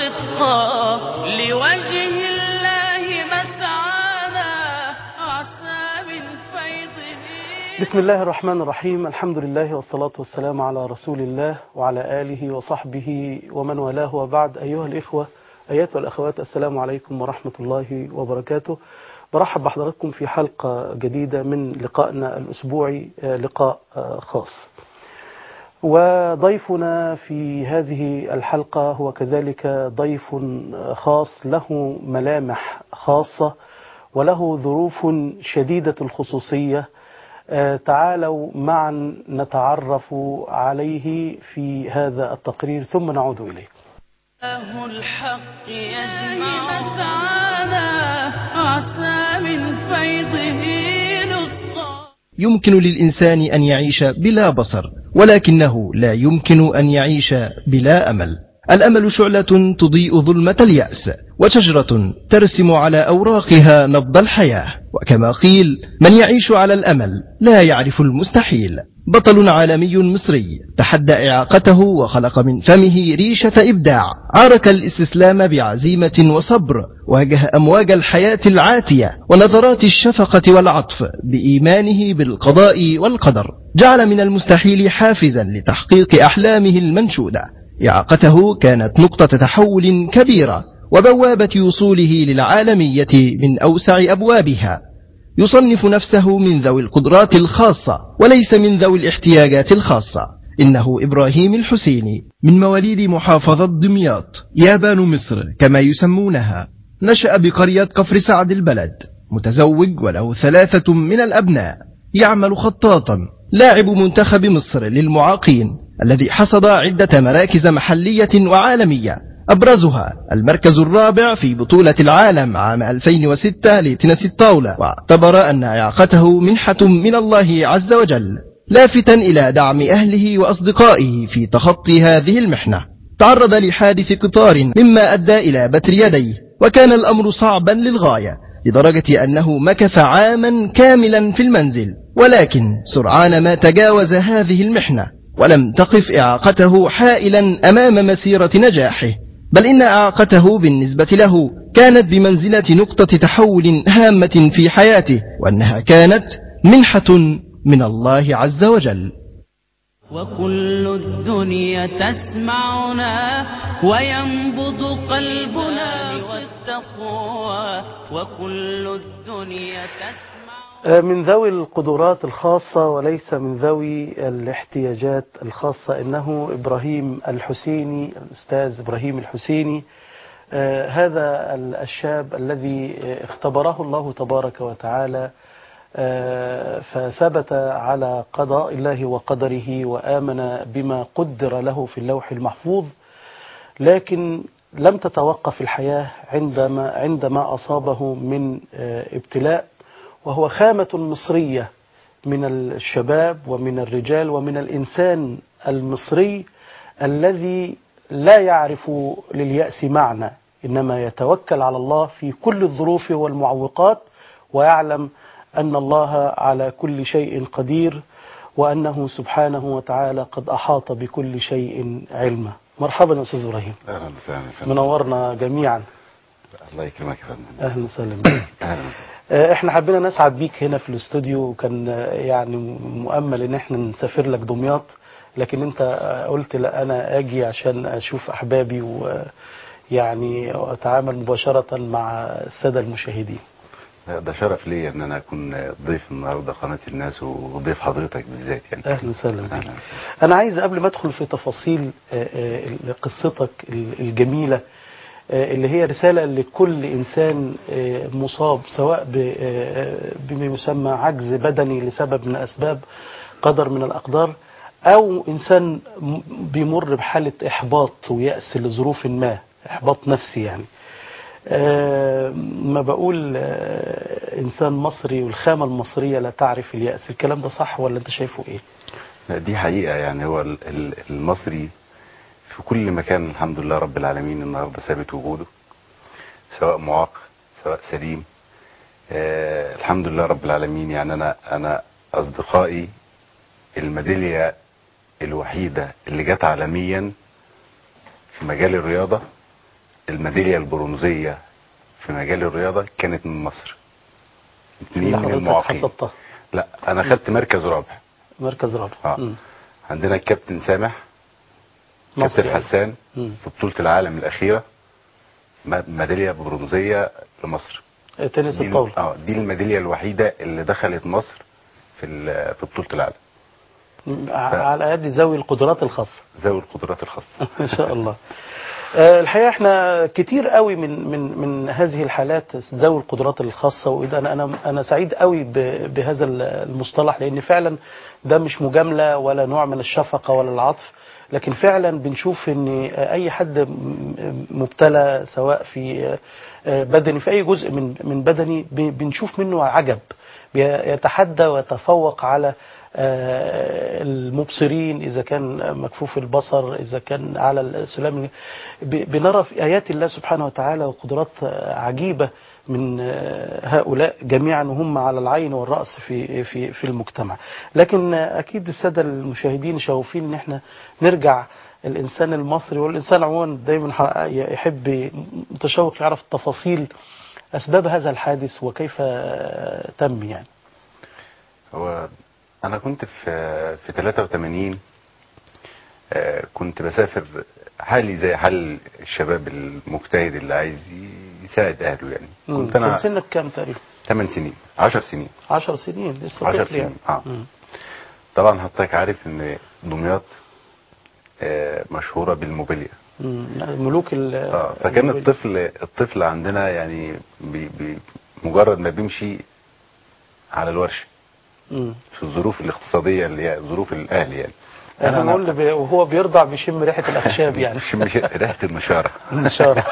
صدقا لوجه الله مسعانا عسى من فيضه بسم الله الرحمن الرحيم الحمد لله والصلاة والسلام على رسول الله وعلى آله وصحبه ومن والاه وبعد أيها الإخوة أيتها الأخوات السلام عليكم ورحمة الله وبركاته برحب بحضراتكم في حلقة جديدة من لقائنا الأسبوعي آه، لقاء آه، خاص وضيفنا في هذه الحلقة هو كذلك ضيف خاص له ملامح خاصة وله ظروف شديدة الخصوصية آه، تعالوا معا نتعرف عليه في هذا التقرير ثم نعود إليه الله الحق يجمع مسعانا عسى من فيضه نسقا يمكن للإنسان أن يعيش بلا بصر ولكنه لا يمكن أن يعيش بلا أمل الأمل شعلة تضيء ظلمة اليأس وشجرة ترسم على أوراقها نبض الحياة وكما قيل من يعيش على الأمل لا يعرف المستحيل بطل عالمي مصري تحدى إعاقته وخلق من فمه ريشة إبداع عارك الاستسلام بعزيمة وصبر واجه أمواج الحياة العاتية ونظرات الشفقة والعطف بإيمانه بالقضاء والقدر جعل من المستحيل حافزا لتحقيق أحلامه المنشودة إعاقته كانت نقطة تحول كبيرة وبوابة وصوله للعالمية من أوسع أبوابها يصنف نفسه من ذوي القدرات الخاصة وليس من ذوي الاحتياجات الخاصة إنه إبراهيم الحسيني من مواليد محافظة دمياط يابان مصر كما يسمونها نشأ بقرية كفر سعد البلد متزوج وله ثلاثة من الأبناء يعمل خطاطا لاعب منتخب مصر للمعاقين الذي حصد عدة مراكز محلية وعالمية أبرزها المركز الرابع في بطولة العالم عام 2006 لتنس الطاولة واعتبر أن إعاقته منحة من الله عز وجل لافتا إلى دعم أهله وأصدقائه في تخطي هذه المحنة تعرض لحادث قطار مما أدى إلى بتر يديه وكان الأمر صعبا للغاية لدرجة أنه مكث عاما كاملا في المنزل ولكن سرعان ما تجاوز هذه المحنة ولم تقف إعاقته حائلا أمام مسيرة نجاحه بل إن إعاقته بالنسبة له كانت بمنزلة نقطة تحول هامة في حياته وأنها كانت منحة من الله عز وجل وكل الدنيا تسمعنا وينبض قلبنا والتقوى وكل الدنيا تسمع آه، من ذوي القدرات الخاصة وليس من ذوي الاحتياجات الخاصة إنه إبراهيم الحسيني الأستاذ إبراهيم الحسيني آه، هذا ال- الشاب الذي آه، اختبره الله تبارك وتعالى آه، فثبت على قضاء الله وقدره وآمن بما قدر له في اللوح المحفوظ لكن لم تتوقف الحياة عندما عندما أصابه من آه، ابتلاء وهو خامة مصرية من الشباب ومن الرجال ومن الإنسان المصري الذي لا يعرف لليأس معنى إنما يتوكل على الله في كل الظروف والمعوقات ويعلم أن الله على كل شيء قدير وأنه سبحانه وتعالى قد أحاط بكل شيء علما مرحبا يا أستاذ إبراهيم اهلا وسهلا يا فندم منورنا جميعا الله يكرمك يا فندم أهلا وسهلا بك اهلا آه، احنا حبينا نسعد بيك هنا في الاستوديو وكان آه، يعني مؤمل ان احنا نسافر لك دمياط لكن انت آه، قلت لا انا اجي عشان اشوف احبابي ويعني اتعامل مباشرة مع السادة المشاهدين ده شرف ليا ان انا اكون ضيف النهارده قناه الناس وضيف حضرتك بالذات يعني اهلا وسهلا بك اهلا انا عايز قبل ما ادخل في تفاصيل آه، آه، قصتك ال- الجميلة آه، اللي هي رسالة لكل إنسان آه، مصاب سواء ب- آه، بما يسمى عجز بدني لسبب من الأسباب قدر من الأقدار أو إنسان م- بيمر بحالة إحباط ويأس لظروف ما إحباط نفسي يعني آه، ما بقول آه، إنسان مصري والخامة المصرية لا تعرف اليأس الكلام ده صح ولا أنت شايفه إيه؟ لا، دي حقيقه يعني هو ال- ال- المصري في كل مكان الحمد لله رب العالمين النهارده ثابت وجوده سواء معاق سواء سليم آه الحمد لله رب العالمين يعني انا انا اصدقائي الميداليه الوحيده اللي جت عالميا في مجال الرياضه الميداليه البرونزيه في مجال الرياضه كانت من مصر اللي اتنين من حضرتك المعاقين حصدتها لا انا خدت مركز رابع مركز رابع اه مم. عندنا الكابتن سامح مصري كابتن يعني. حسان مم. في بطوله العالم الاخيره م- ميداليه برونزيه لمصر تنس دي ال- الطاولة اه دي الميداليه الوحيده اللي دخلت مصر في ال- في بطوله العالم مم. على يد ذوي القدرات الخاصة ذوي القدرات الخاصه ان شاء الله آه، الحقيقه احنا كتير قوي من من من هذه الحالات ذوي القدرات الخاصه واذا انا انا انا سعيد قوي ب- بهذا المصطلح لان فعلا ده مش مجامله ولا نوع من الشفقه ولا العطف لكن فعلا بنشوف ان اي حد م- مبتلى سواء في آه، بدني في اي جزء من من بدني ب- بنشوف منه عجب يتحدى ويتفوق على آه، المبصرين إذا كان مكفوف البصر إذا كان على السلام ب- بنرى في آيات الله سبحانه وتعالى وقدرات آه، عجيبة من آه، هؤلاء جميعا وهم على العين والرأس في في في المجتمع لكن آه، أكيد السادة المشاهدين شغوفين إن احنا نرجع الإنسان المصري والإنسان عموما دايما ح- يحب متشوق يعرف تفاصيل أسباب هذا الحادث وكيف آه، تم يعني هو انا كنت في في 83 آه، كنت بسافر حالي زي حال الشباب المجتهد اللي عايز يساعد اهله يعني مم. كنت كان انا سنك كام تقريبا 8 سنين 10 سنين 10 سنين لسه 10 طفل يعني سنين اه مم. طبعا حضرتك عارف ان دمياط آه، مشهوره بالموبيليا مم. ملوك ال اه فكان الموبيل. الطفل الطفل عندنا يعني بي بي مجرد ما بيمشي على الورشه مم. في الظروف الاقتصاديه اللي هي ظروف الاهل يعني انا بقول بي- وهو بيرضع بيشم ريحه الاخشاب يعني شم ش- ريحه المشاره النشارة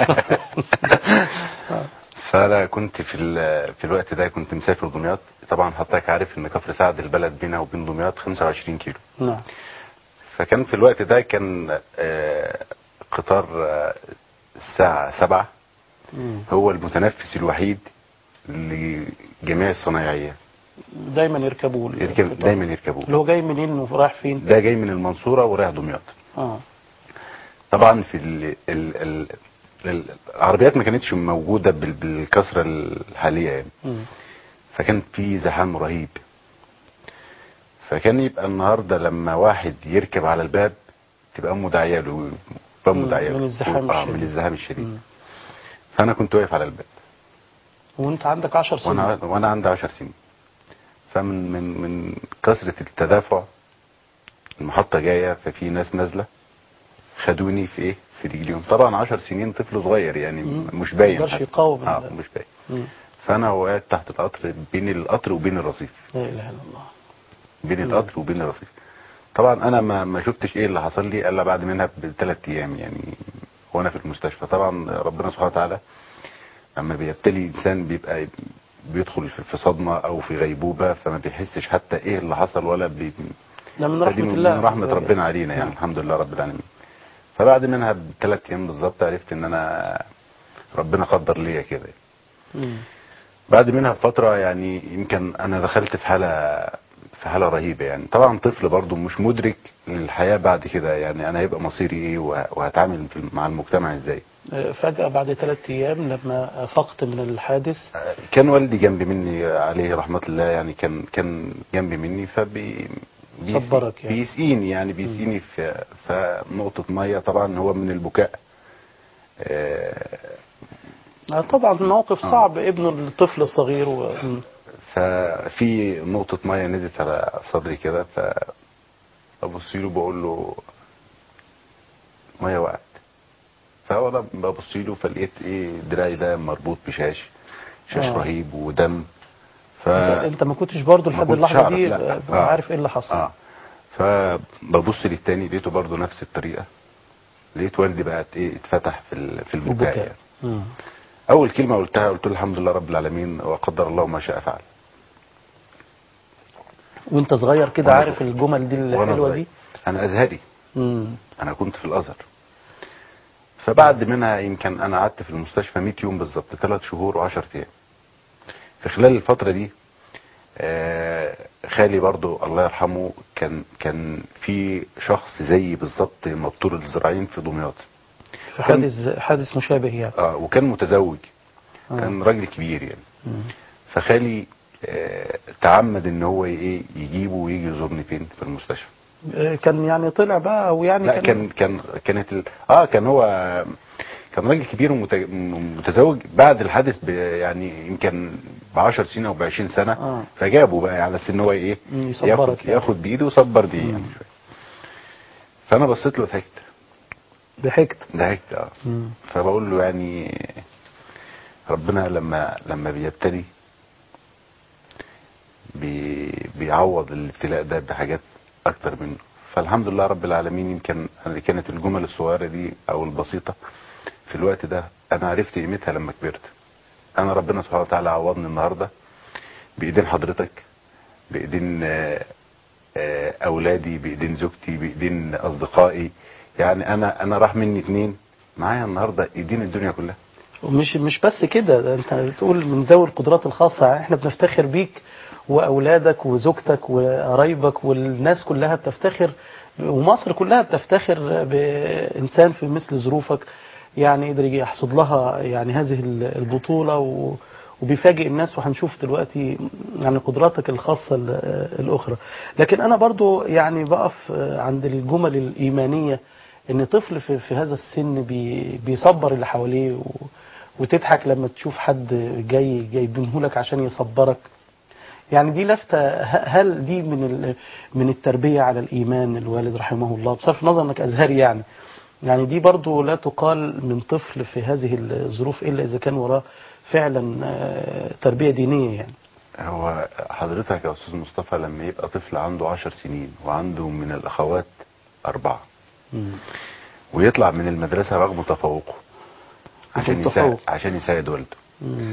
فانا كنت في ال- في الوقت ده كنت مسافر دمياط طبعا حضرتك عارف ان كفر سعد البلد بينها وبين دمياط 25 كيلو نعم فكان في الوقت ده كان آه، قطار آه، الساعة سبعة مم. هو المتنفس الوحيد لجميع الصنايعية دايما يركبوا ال- يركب القطار. دايما يركبوه اللي هو جاي منين ورايح فين ده جاي من المنصورة ورايح دمياط اه طبعا في ال ال ال ال العربيات ما كانتش موجودة بال- بالكثرة الحالية يعني مم. فكان في زحام رهيب فكان يبقى النهارده لما واحد يركب على الباب تبقى امه داعيه له امه مم، داعيه له من الزحام آه، الشديد. من الزحام الشديد مم. فانا كنت واقف على الباب وانت عندك 10 سنين وانا وانا عندي 10 سنين فمن من من كثره التدافع المحطه جايه ففي ناس نازله خدوني في ايه في رجليهم طبعا 10 سنين طفل صغير يعني مم. مش باين ما يقدرش حتى. يقاوم اه ال- مش باين مم. فانا وقعت تحت القطر بين القطر وبين الرصيف لا اله الا الله بين القطر وبين الرصيف طبعا انا ما ما شفتش ايه اللي حصل لي الا بعد منها بثلاث ايام يعني وانا في المستشفى طبعا ربنا سبحانه وتعالى لما بيبتلي انسان بيبقى بيدخل في في صدمه او في غيبوبه فما بيحسش حتى ايه اللي حصل ولا بي ده من فدي رحمه الله من رحمه عز وجل. ربنا علينا يعني نعم. الحمد لله رب العالمين فبعد منها بثلاث ايام بالظبط عرفت ان انا ربنا قدر ليا كده مم. بعد منها بفترة يعني يمكن أنا دخلت في حالة في حالة رهيبة يعني طبعا طفل برضو مش مدرك للحياة بعد كده يعني أنا هيبقى مصيري إيه وه- وهتعامل في مع المجتمع إزاي آه، فجأة بعد ثلاث أيام لما أفقت من الحادث كان والدي جنبي مني عليه رحمة الله يعني كان كان جنبي مني فبي بيس- صبرك يعني. بيسقيني يعني بيسقيني في فنقطة مية طبعا هو من البكاء آه، آه، طبعا موقف آه. صعب ابن الطفل الصغير و... مم. ففي نقطة مية نزلت على صدري كده فأبص له بقول له مية وقعت فأنا ببص له فلقيت إيه دراعي ده مربوط بشاش شاش آه. رهيب ودم ف انت ما كنتش برضو ما لحد كنتش اللحظه أعرف، دي لا. آه، آه. عارف ايه اللي حصل اه فببص للتاني لقيته برضه نفس الطريقة لقيت والدي بقى ايه اتفتح في ال- في البكاء وبكاء يعني. مم. اول كلمه قلتها قلت له الحمد لله رب العالمين وقدر الله ما شاء فعل وانت صغير كده وأنا عارف صغير. الجمل دي وانا الحلوه صغير دي انا ازهري مم. انا كنت في الازهر فبعد منها يمكن انا قعدت في المستشفى 100 يوم بالظبط 3 شهور و10 ايام في خلال الفتره دي آه، خالي برضو الله يرحمه كان كان في شخص زيي بالظبط مبتور الزراعين في دمياط في حادث حادث مشابه يعني اه وكان متزوج آه. كان راجل كبير يعني مم. فخالي آه تعمد ان هو ايه يجيبه ويجي يزورني فين في المستشفى آه، كان يعني طلع بقى او يعني لا كان كان كانت ال... اه كان هو كان راجل كبير ومتزوج بعد الحادث ب... يعني يمكن ب 10 سنين او ب 20 سنه آه. فجابه بقى على اساس ان هو ايه مم، ياخد يصبرك يعني. ياخد بايده ويصبر بيه يعني مم. شويه فانا بصيت له ضحكت ضحكت ضحكت اه مم. فبقول له يعني ربنا لما لما بيبتلي بي بيعوض الابتلاء ده بحاجات اكتر منه فالحمد لله رب العالمين يمكن اللي كانت الجمل الصغيره دي او البسيطه في الوقت ده انا عرفت قيمتها لما كبرت انا ربنا سبحانه وتعالى عوضني النهارده بايدين حضرتك بايدين آه، آه، اولادي بايدين زوجتي بايدين اصدقائي يعني انا انا راح مني اتنين معايا النهارده ايدين الدنيا كلها ومش مش بس كده ده انت بتقول من ذوي القدرات الخاصة يعني احنا بنفتخر بيك واولادك وزوجتك وقرايبك والناس كلها بتفتخر ومصر كلها بتفتخر بانسان في مثل ظروفك يعني قدر يحصد لها يعني هذه البطولة و وبيفاجئ الناس وهنشوف دلوقتي يعني قدراتك الخاصة ال- الأخرى لكن أنا برضو يعني بقف عند الجمل الإيمانية إن طفل في, في هذا السن بي بيصبر اللي حواليه و وتضحك لما تشوف حد جاي جايبينه لك عشان يصبرك يعني دي لفتة ه- هل دي من ال- من التربية على الإيمان الوالد رحمه الله بصرف النظر إنك أزهري يعني يعني دي برضو لا تقال من طفل في هذه الظروف إلا إذا كان وراه فعلا آه، تربية دينية يعني هو حضرتك يا استاذ مصطفى لما يبقى طفل عنده عشر سنين وعنده من الاخوات اربعه مم. ويطلع من المدرسه رغم تفوقه عشان رغم يساعد التفوق. عشان يساعد والده مم.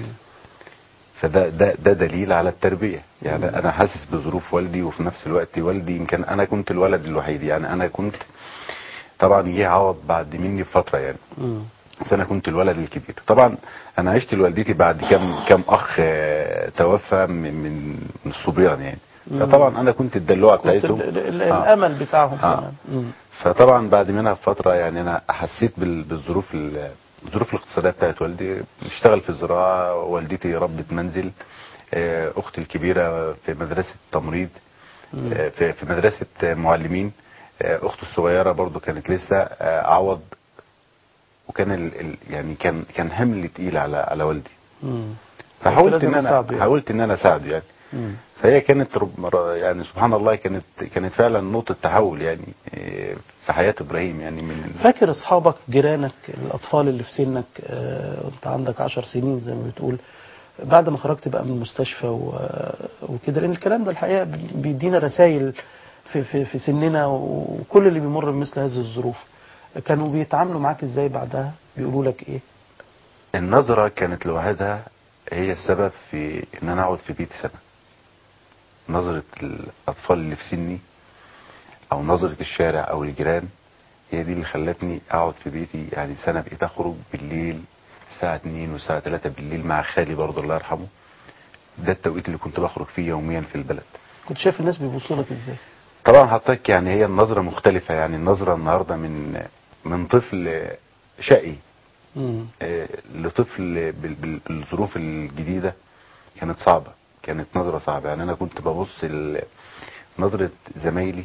فده ده ده دليل على التربيه يعني انا حاسس بظروف والدي وفي نفس الوقت والدي يمكن انا كنت الولد الوحيد يعني انا كنت طبعا جه عوض بعد مني بفتره يعني مم. بس انا كنت الولد الكبير طبعا انا عشت لوالدتي بعد كام كام اخ آه، توفى من من من الصبيان يعني فطبعا انا كنت الدلوعه كنت بتاعتهم ال- ال- آه. الأمل بتاعهم آه. كمان مم. فطبعا بعد منها بفتره يعني انا حسيت بال- بالظروف ال- الظروف الاقتصاديه بتاعت والدي اشتغل في الزراعه والدتي ربة منزل آه، اختي الكبيره في مدرسه تمريض مم. آه، في في مدرسه آه، معلمين آه، اخته الصغيره برضو كانت لسه آه، عوض وكان ال ال يعني كان كان حمل تقيل على على والدي مم. فحاولت لازم ان انا نساعده يعني. حاولت ان انا اساعده يعني مم. فهي كانت رب يعني سبحان الله كانت كانت فعلا نقطه تحول يعني آه، في حياه ابراهيم يعني من فاكر اصحابك جيرانك الاطفال اللي في سنك آه، وانت عندك عشر سنين زي ما بتقول بعد ما خرجت بقى من المستشفى و- وكده لان الكلام ده الحقيقه بيدينا رسائل في في في سننا وكل اللي بيمر بمثل هذه الظروف كانوا بيتعاملوا معاك ازاي بعدها بيقولوا لك ايه النظرة كانت لوحدها هي السبب في ان انا اقعد في بيتي سنة نظرة الاطفال اللي في سني او نظرة الشارع او الجيران هي دي اللي خلتني اقعد في بيتي يعني سنة بقيت اخرج بالليل الساعة 2 والساعة 3 بالليل مع خالي برضه الله يرحمه ده التوقيت اللي كنت بخرج فيه يوميا في البلد كنت شايف الناس بيبصوا لك ازاي طبعا حضرتك يعني هي النظرة مختلفة يعني النظرة النهاردة من من طفل شقي مم. آه، لطفل بال- بال- بالظروف الجديدة كانت صعبة كانت نظرة صعبة يعني أنا كنت ببص ال- نظرة زمايلي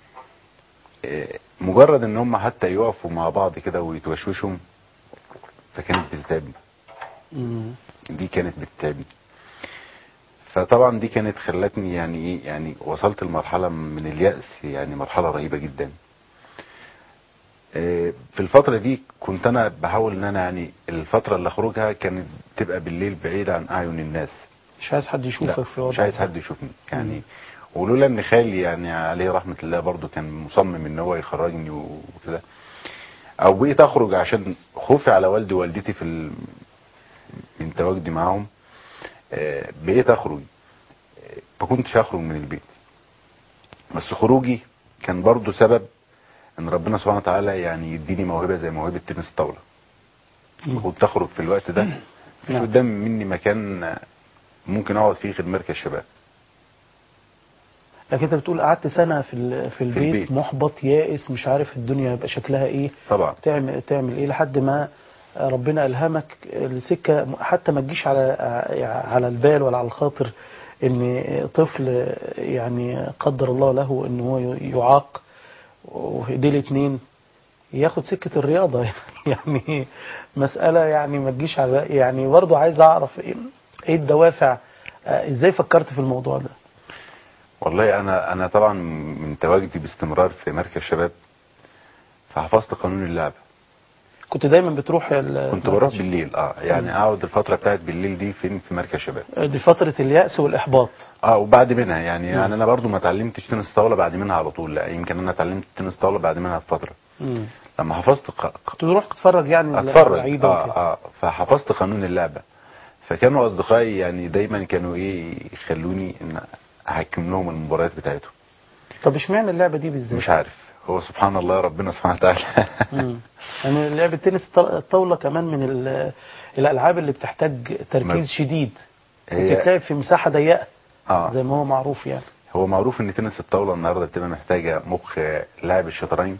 آه، مجرد إن هم حتى يقفوا مع بعض كده ويتوشوشهم فكانت بتتعبني مم. دي كانت بتتعبني فطبعا دي كانت خلتني يعني ايه يعني وصلت لمرحلة من اليأس يعني مرحلة رهيبة جدا آه، في الفترة دي كنت انا بحاول ان انا يعني الفترة اللي اخرجها كانت تبقى بالليل بعيد عن اعين الناس مش عايز حد لا يشوفك في مش وضع عايز حد يشوفني يعني مم. ولولا ان خالي يعني عليه رحمة الله برضو كان مصمم ان هو يخرجني وكده او بقيت اخرج عشان خوفي على والدي ووالدتي في ال... من تواجدي معاهم آه، بقيت اخرج آه، ما كنتش اخرج من البيت بس خروجي كان برضو سبب ان ربنا سبحانه وتعالى يعني يديني موهبة زي موهبة تنس الطاولة مم. كنت اخرج في الوقت ده مفيش نعم. قدام مني مكان آه، ممكن اقعد فيه غير مركز شباب لكن انت بتقول قعدت سنه في ال- في البيت, البيت. محبط يائس مش عارف الدنيا هيبقى شكلها ايه طبعا تعمل تعمل ايه لحد ما ربنا الهمك السكه حتى ما تجيش على على البال ولا على الخاطر ان طفل يعني قدر الله له ان هو يعاق وفي ايديه الاثنين ياخد سكه الرياضه يعني مساله يعني ما تجيش على يعني برضه عايز اعرف ايه إيه الدوافع آه، ازاي فكرت في الموضوع ده والله انا انا طبعا من تواجدي باستمرار في مركز شباب فحفظت قانون اللعبه كنت دايما بتروح ال- كنت بروح بالليل اه يعني اقعد الفتره بتاعت بالليل دي فين في مركز شباب دي فتره الياس والاحباط اه وبعد منها يعني يعني انا برضو ما اتعلمتش تنس طاوله بعد منها على طول لا يمكن انا اتعلمت تنس طاوله بعد منها بفتره مم. لما حفظت ق... ق- كنت بتروح تتفرج يعني اتفرج اللعيبة اه وكده. اه فحفظت قانون اللعبه فكانوا اصدقائي يعني دايما كانوا ايه يخلوني ان احكم لهم المباريات بتاعتهم طب اشمعنى اللعبه دي بالذات مش عارف هو سبحان الله ربنا سبحانه وتعالى مم. يعني لعبه تنس الط- الطاوله كمان من ال- الالعاب اللي بتحتاج تركيز مز- شديد هي- وتتلعب في مساحه ضيقه اه زي ما هو معروف يعني هو معروف ان تنس الطاوله النهارده بتبقى محتاجه مخ لاعب الشطرنج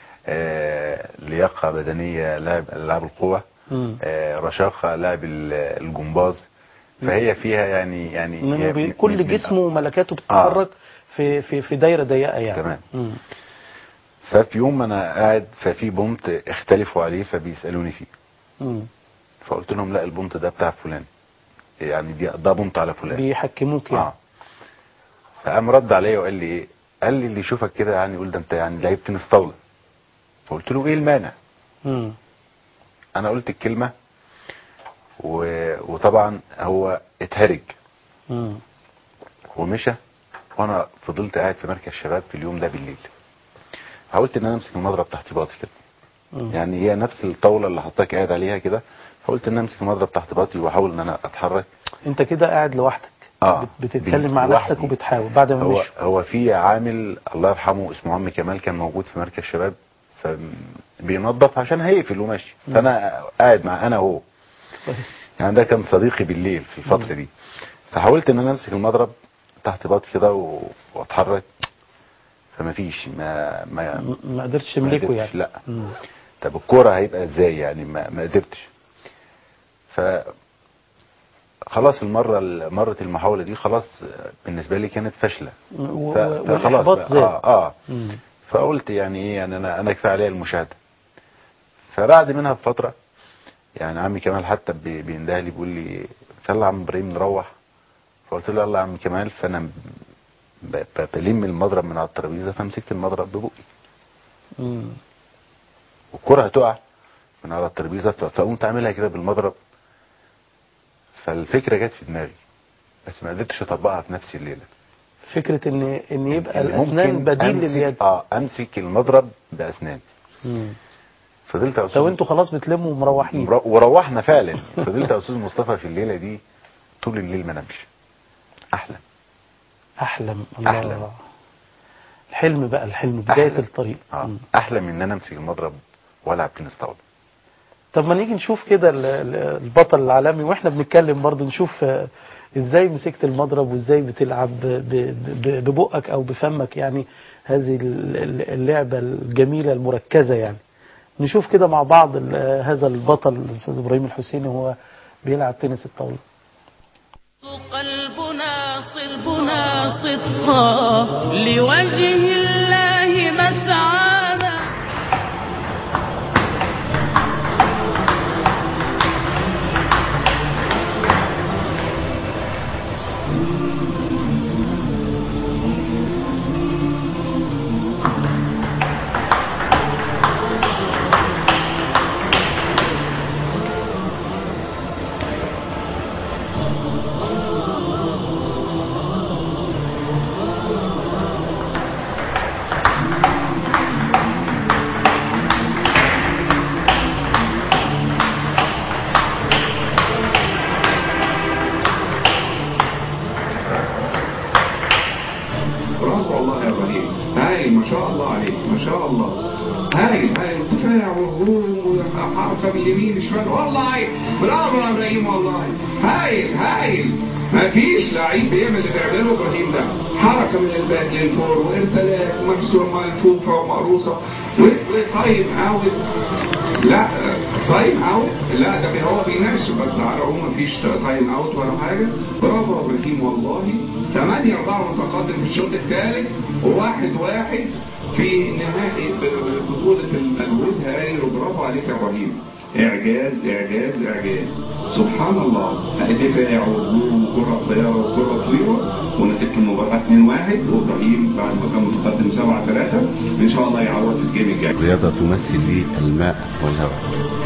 آه لياقه بدنيه لاعب العاب القوه مم. آه رشاقه لاعب ال- الجمباز فهي فيها يعني يعني إنما هي بي- من- كل من- جسمه وملكاته بتتحرك في في في دايره ضيقه يعني تمام. مم. ففي يوم انا قاعد ففي بونت اختلفوا عليه فبيسالوني فيه مم. فقلت لهم لا البونت ده بتاع فلان يعني دي ده بونت على فلان بيحكموك يعني اه فقام رد عليا وقال لي ايه قال لي اللي يشوفك كده يعني يقول ده انت يعني لعيب تنس طاوله فقلت له ايه المانع مم. انا قلت الكلمه و... وطبعا هو اتهرج مم. ومشى وانا فضلت قاعد في مركز شباب في اليوم ده بالليل حاولت ان انا امسك المضرب تحت باطي كده مم. يعني هي نفس الطاوله اللي حطاك قاعد عليها كده فقلت ان أنا امسك المضرب تحت باطي واحاول ان انا اتحرك انت كده قاعد لوحدك اه بت- بتتكلم مع لوحدي. نفسك وبتحاول بعد ما هو مشوا هو في عامل الله يرحمه اسمه عم كمال كان موجود في مركز شباب فبينظف عشان هيقفل وماشي فانا قاعد مع انا وهو يعني ده كان صديقي بالليل في الفتره دي فحاولت ان انا امسك المضرب تحت باطي كده و- واتحرك فما فيش ما ما م- ما قدرتش ما تملكه قدرتش، يعني لا مم. طب الكوره هيبقى ازاي يعني ما, ما قدرتش ف خلاص المره مره المحاوله دي خلاص بالنسبه لي كانت فاشله و- ف- و- فخلاص والاحباط بقى. زاد اه اه مم. فقلت يعني ايه يعني انا انا كفايه عليا المشاهده فبعد منها بفتره يعني عمي كمال حتى بي- بينده لي بيقول لي يلا يا عم ابراهيم نروح فقلت له يلا يا عم كمال فانا ب- ب- بلم المضرب من على الترابيزه فمسكت المضرب ببقي مم. والكره هتقع من على الترابيزه ف- فقمت عاملها كده بالمضرب فالفكره جت في دماغي بس ما قدرتش اطبقها في نفس الليله فكره ان ان يبقى إن الاسنان ممكن بديل أمسك- لليد اه امسك المضرب باسنان مم. فضلت يا لو أستاذ انتوا خلاص بتلموا ومروحين مر- وروحنا فعلا فضلت يا استاذ مصطفى في الليله دي طول الليل ما نمش احلم احلم الله أحلم. الحلم بقى الحلم بدايه أحلم. الطريق اه مم. احلم ان انا امسك المضرب والعب تنس طاوله طب ما نيجي نشوف كده ال- ال- البطل العالمي واحنا بنتكلم برضه نشوف آه، ازاي مسكت المضرب وازاي بتلعب ب- ب- ببقك او بفمك يعني هذه ال- ال- اللعبه الجميله المركزه يعني نشوف كده مع بعض ال- هذا البطل الاستاذ ابراهيم الحسيني وهو بيلعب تنس الطاوله قلبنا صربنا صدقا لوجه الله مسعانا فاكر والله برافو يا ابراهيم والله هايل هايل ما فيش لعيب بيعمل اللي بيعمله ابراهيم ده حركه من الباك للفور وارسالات ومرسومه ملفوفه ومقروصه وتايم اوت لا تايم اوت لا ده هو بيناقشه بس على العموم مفيش تايم اوت ولا حاجه برافو يا ابراهيم والله 8 4 متقدم في الشوط الثالث وواحد واحد في نهائي بطولة المجهود هايل وبرافو عليك يا ابراهيم اعجاز اعجاز اعجاز سبحان الله دفاع وهجوم وكره قصيره وكره طويله ونتيجه المباراه 2-1 وابراهيم بعد ما كان متقدم 7-3 ان شاء الله يعوض في الجيم الجاي الرياضة تمثل لي الماء والهواء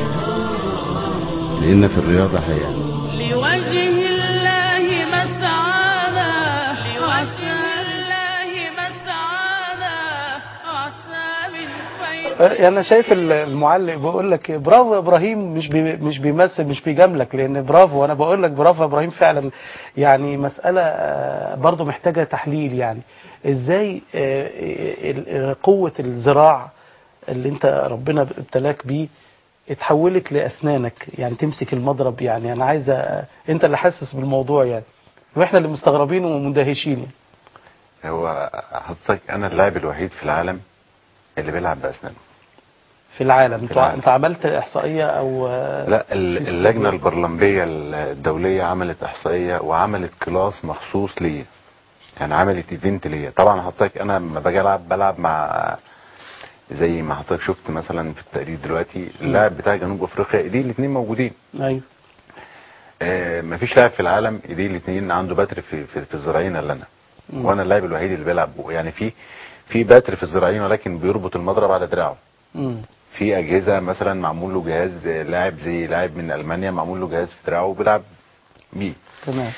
لأن في الرياضة حياة لوجه الله مسعانا لوجه الله مسعانا عسى من فيض انا شايف ال- المعلق بيقول لك برافو يا ابراهيم مش بي مش بيمثل مش بيجاملك لان برافو انا بقول لك برافو يا ابراهيم فعلا يعني مساله آه، برضو محتاجه تحليل يعني ازاي آه، ال- قوه الذراع اللي انت ربنا ابتلاك بيه اتحولت لاسنانك يعني تمسك المضرب يعني انا عايزه انت اللي حاسس بالموضوع يعني واحنا اللي مستغربين ومندهشين يعني. هو حضرتك انا اللاعب الوحيد في العالم اللي بيلعب باسنانه في العالم انت العالم. انت عملت احصائيه او آه، لا ال- اللجنه البرلمبيه الدوليه عملت احصائيه وعملت كلاس مخصوص ليا يعني عملت ايفنت ليا طبعا حضرتك انا لما باجي العب بلعب مع زي ما حضرتك شفت مثلا في التقرير دلوقتي اللاعب بتاع جنوب افريقيا ايديه الاثنين موجودين ايوه آه مفيش لاعب في العالم ايديه الاثنين عنده بتر في في, في الذراعين الا انا مم. وانا اللاعب الوحيد اللي بيلعب يعني في في بتر في الذراعين ولكن بيربط المضرب على دراعه مم. في اجهزه مثلا معمول له جهاز آه، لاعب زي لاعب من المانيا معمول له جهاز في دراعه وبيلعب بيه تمام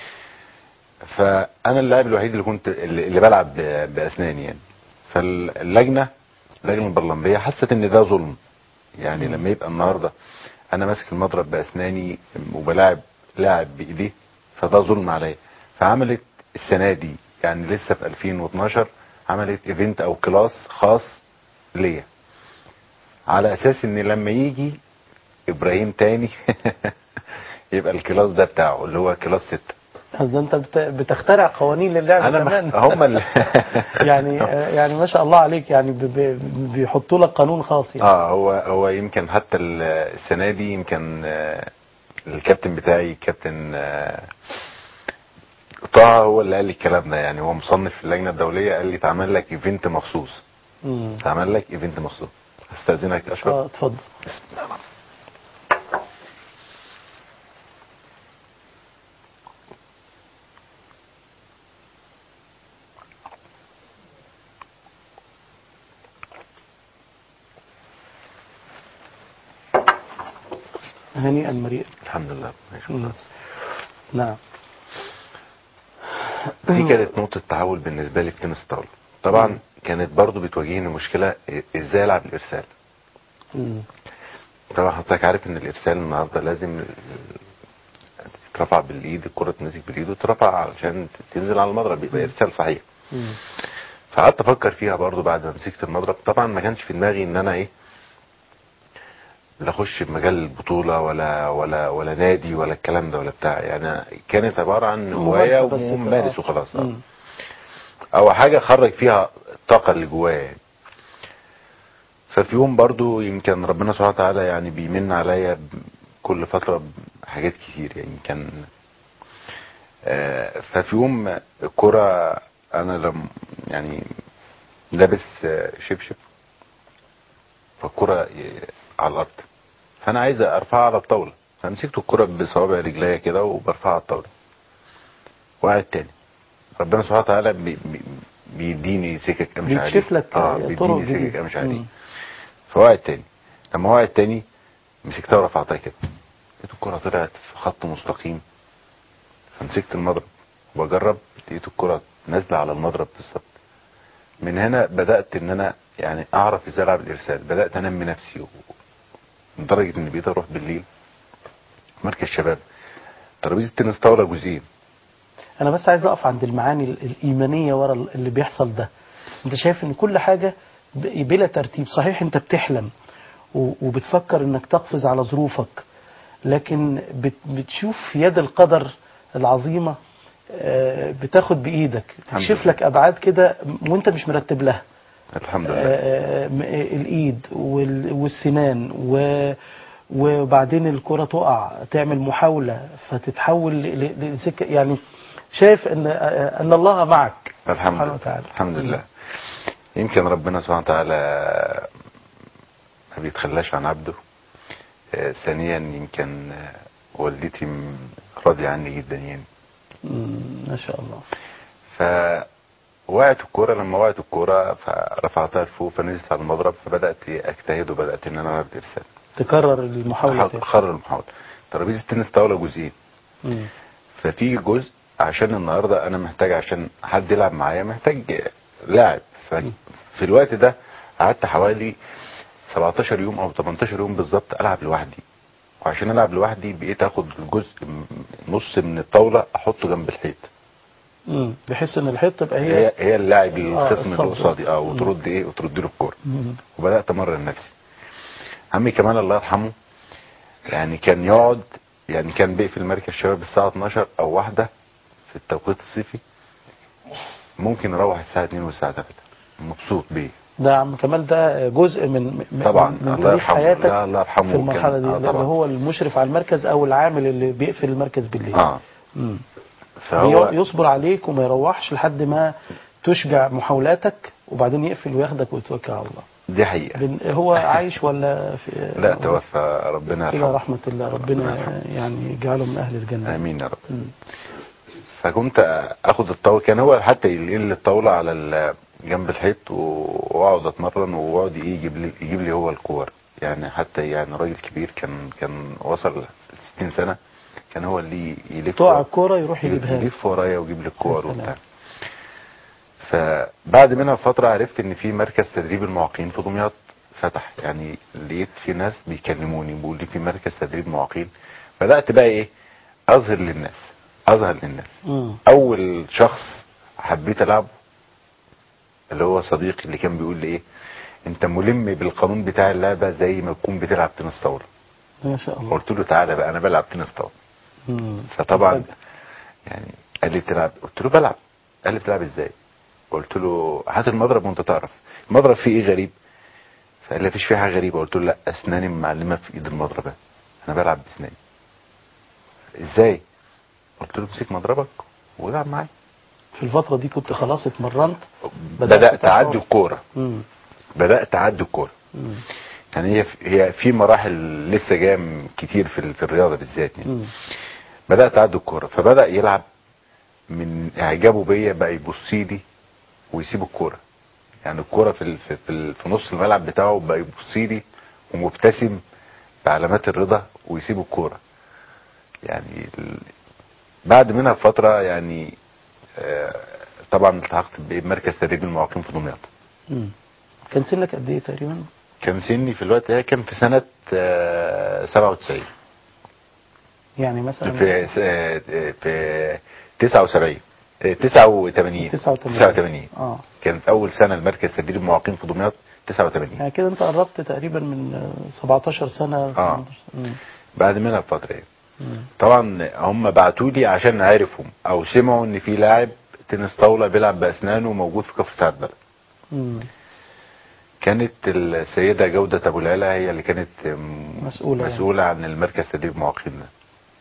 فانا اللاعب الوحيد اللي كنت اللي اللي بلعب ب- باسناني يعني فاللجنه اللجنه البرلمبيه حست ان ده ظلم يعني لما يبقى النهارده انا ماسك المضرب باسناني وبلاعب لاعب بايديه فده ظلم عليا فعملت السنه دي يعني لسه في 2012 عملت ايفنت او كلاس خاص ليا على اساس ان لما يجي ابراهيم تاني يبقى الكلاس ده بتاعه اللي هو كلاس 6 ده انت بت- بتخترع قوانين للعبه انا كمان مح- هم اللي يعني يعني ما شاء الله عليك يعني ب- ب- بيحطوا لك قانون خاص يعني اه هو هو يمكن حتى ال- السنه دي يمكن آه، الكابتن بتاعي كابتن آه، طه هو اللي قال لي الكلام ده يعني هو مصنف في اللجنه الدوليه قال لي اتعمل لك ايفنت مخصوص مم. اتعمل لك ايفنت مخصوص استاذنك اشرف اه اتفضل بسم الله الرحمن هنيئا مريئا الحمد لله مم. نعم دي كانت نقطة تحول بالنسبة لي في تنس الطاولة طبعا كانت برضو بتواجهني مشكلة ازاي العب الارسال مم. طبعا حضرتك عارف ان الارسال النهارده لازم تترفع بالايد الكرة تمسك بالايد وترفع علشان تنزل على المضرب يبقى ارسال صحيح مم. فقعدت افكر فيها برضو بعد ما مسكت المضرب طبعا ما كانش في دماغي ان انا ايه لا اخش في مجال البطوله ولا ولا ولا نادي ولا الكلام ده ولا بتاع يعني كانت عباره عن هوايه ممارسة بس كده. وممارس آه. وخلاص آه. مم. او حاجه اخرج فيها الطاقه اللي جوايا يعني. ففي يوم برضو يمكن ربنا سبحانه وتعالى يعني بيمن عليا كل فتره بحاجات كتير يعني كان آه، ففي يوم الكرة انا لم يعني لابس آه، شبشب فالكرة ي- على الارض فانا عايز ارفعها على الطاوله فمسكت الكرة بصوابع رجليا كده وبرفعها على الطاوله وقعد تاني ربنا سبحانه وتعالى بي بي بيديني سكك مش عارف بيكشف لك اه طرق بيديني جديدة. سكك مش عارف مم. فوقعت تاني لما وقعت تاني مسكتها ورفعتها كده لقيت الكرة طلعت في خط مستقيم فمسكت المضرب واجرب لقيت الكرة نازلة على المضرب بالظبط من هنا بدأت ان انا يعني اعرف ازاي العب الارسال بدأت انمي نفسي و... لدرجة ان بقيت اروح بالليل مركز شباب ترابيزة تنس طاولة جزئين انا بس عايز اقف عند المعاني ال- الايمانيه ورا ال- اللي بيحصل ده انت شايف ان كل حاجه ب- بلا ترتيب صحيح انت بتحلم و- وبتفكر انك تقفز على ظروفك لكن بت- بتشوف يد القدر العظيمة آه، بتاخد بإيدك الحمد تكشف لله. لك أبعاد كده وأنت مش مرتب لها الحمد لله آه، م- الإيد وال- والسنان و وبعدين الكرة تقع تعمل محاولة فتتحول ل- ل- لسكة يعني شايف أن آه، أن الله معك الحمد سبحانه لله وتعالى. الحمد لله يمكن ربنا سبحانه وتعالى ما بيتخلاش عن عبده آه، ثانيا يمكن آه، والدتي م- راضية عني جدا يعني مم، ما شاء الله فوقعت الكورة لما وقعت الكورة فرفعتها لفوق فنزلت على المضرب فبدأت اجتهد وبدأت ان انا ارد ارسال تكرر المحاولة تاني. خرر المحاولة ترابيزة التنس طاولة جزئين مم. ففي جزء عشان النهارده انا محتاج عشان حد يلعب معايا محتاج لاعب ففي الوقت ده قعدت حوالي 17 يوم او 18 يوم بالظبط العب لوحدي وعشان العب لوحدي بقيت اخد الجزء م- نص من الطاوله احطه جنب الحيط مم. بحيث ان الحيط تبقى هي هي هي اللاعب الخصم اللي الصد. قصادي اه مم. وترد ايه وترد له الكوره مم. وبدات امرن نفسي عمي كمال الله يرحمه يعني كان يقعد يعني كان بيقفل مركز الشباب الساعه 12 او واحدة في التوقيت الصيفي ممكن يروح الساعه 2 والساعه 3 مبسوط بيه ده عم كمال ده جزء من من طبعا من الله تاريخ يرحمه حياتك لا الله يرحمه في المرحله كان- دي آه اللي طبعا. هو المشرف على المركز او العامل اللي بيقفل المركز بالليل اه مم. فهو يصبر عليك وما يروحش لحد ما تشبع محاولاتك وبعدين يقفل وياخدك ويتوكل على الله دي حقيقه بن- هو عايش ولا في لا توفى ربنا الى يرحمه رحمه الله ربنا ربنا يرحمه. يعني يجعله من اهل الجنه امين يا رب مم. فكنت اخد الطاوله كان هو حتى ينقل لي الطاوله على ال- جنب الحيط و- واقعد اتمرن ويقعد ايه يجيب لي يجيب لي هو الكور يعني حتى يعني راجل كبير كان كان وصل ل 60 سنه كان هو اللي يلف تقع الكوره يروح يجيبها لك. يلف ورايا ويجيب لي الكور يا سلام. وبتاع فبعد منها بفتره عرفت ان في مركز تدريب المعاقين في دمياط فتح يعني لقيت في ناس بيكلموني بيقول لي في مركز تدريب معاقين بدات بقى ايه اظهر للناس اظهر للناس مم. اول شخص حبيت العبه اللي هو صديقي اللي كان بيقول لي ايه انت ملم بالقانون بتاع اللعبه زي ما تكون بتلعب تنس طاوله ما شاء الله قلت له تعالى بقى انا بلعب تنس طاوله مم. فطبعا يعني قال لي بتلعب قلت له بلعب قال لي بتلعب ازاي قلت له هات المضرب وانت تعرف المضرب فيه ايه غريب فقال لي مفيش فيه حاجه غريبه قلت له لا اسناني معلمه في ايد المضرب انا بلعب باسناني ازاي قلت له امسك مضربك والعب معايا في الفتره دي كنت خلاص اتمرنت بدات تشعر. اعدي الكوره مم. بدات اعدي الكوره مم. يعني هي هي في مراحل لسه جايه م- كتير في ال- في الرياضه بالذات يعني مم. بدات اعدي الكوره فبدا يلعب من اعجابه بيا بقى يبص لي ويسيب الكوره يعني الكوره في ال- في في, ال- في نص الملعب بتاعه بقى يبص لي ومبتسم بعلامات الرضا ويسيب الكوره يعني ال- بعد منها بفتره يعني آه، طبعا التحقت بمركز تدريب المعاقين في دمياط مم. كان سنك قد ايه تقريبا؟ كان سني في الوقت ده كان في سنه آه، 97 يعني مثلا في في في 79 آه، 89 89 89 اه كانت اول سنه المركز تدريب المعاقين في دمياط 89 يعني كده انت قربت تقريبا من آه، 17 سنه آه. 18. مم. بعد منها بفتره يعني. مم. طبعا هم بعتوا لي عشان عرفهم او سمعوا ان في لاعب تنس طاوله بيلعب باسنانه موجود في كفر سعد بلد مم. كانت السيده جوده ابو العلا هي اللي كانت م- مسؤولة يعني. مسؤوله عن المركز تدريب المعاقين ده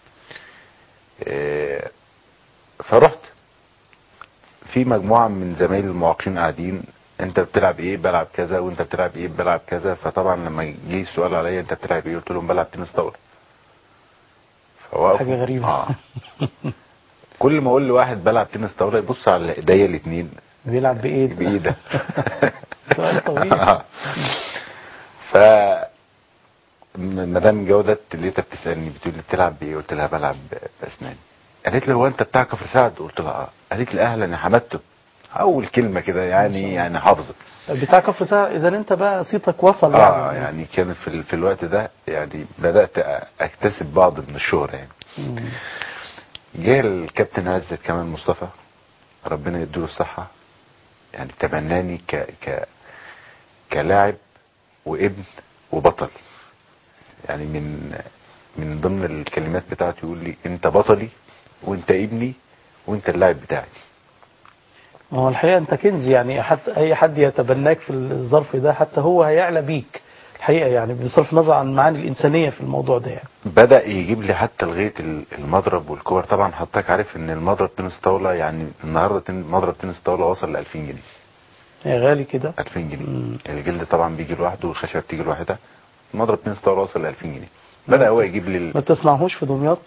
إيه، فرحت في مجموعه من زمايل المعاقين قاعدين انت بتلعب ايه بلعب كذا وانت بتلعب ايه بلعب كذا فطبعا لما جه السؤال عليا انت بتلعب ايه قلت لهم بلعب تنس طاوله فوقفوا حاجه غريبه اه كل ما اقول لواحد بلعب تنس طاوله يبص على ايديا الاثنين بيلعب بايه بايده سؤال طويل آه. ف م- مدام جودة لقيتها بتسالني بتقول لي بتلعب بايه؟ قلت لها بلعب باسناني. قالت لي هو انت بتاع كفر سعد؟ قلت لها اه. قالت لي اهلا يا حمادته. اول كلمه كده يعني يعني حافظه. بتاع كفر ساعه اذا انت بقى صيتك وصل اه يعني كان في ال- في الوقت ده يعني بدات أ- اكتسب بعض من الشهره يعني. مم. جه الكابتن عزت كمال مصطفى ربنا يديله الصحة يعني تبناني ك ك كلاعب وابن وبطل يعني من من ضمن الكلمات بتاعته يقول لي انت بطلي وانت ابني وانت اللاعب بتاعي ما هو الحقيقة أنت كنز يعني حتى أي حد يتبناك في الظرف ده حتى هو هيعلى بيك الحقيقة يعني بصرف النظر عن المعاني الإنسانية في الموضوع ده يعني بدأ يجيب لي حتى لغاية ال- المضرب والكور طبعا حضرتك عارف ان المضرب تنس طاولة يعني النهاردة تن- مضرب تنس طاولة وصل ل 2000 جنيه هي غالي كده 2000 جنيه مم. الجلد طبعا بيجي لوحده والخشبة بتيجي لوحدها مضرب تنس طاولة وصل ل 2000 جنيه بدأ هو يجيب لي ال- ما بتصنعهوش في دمياط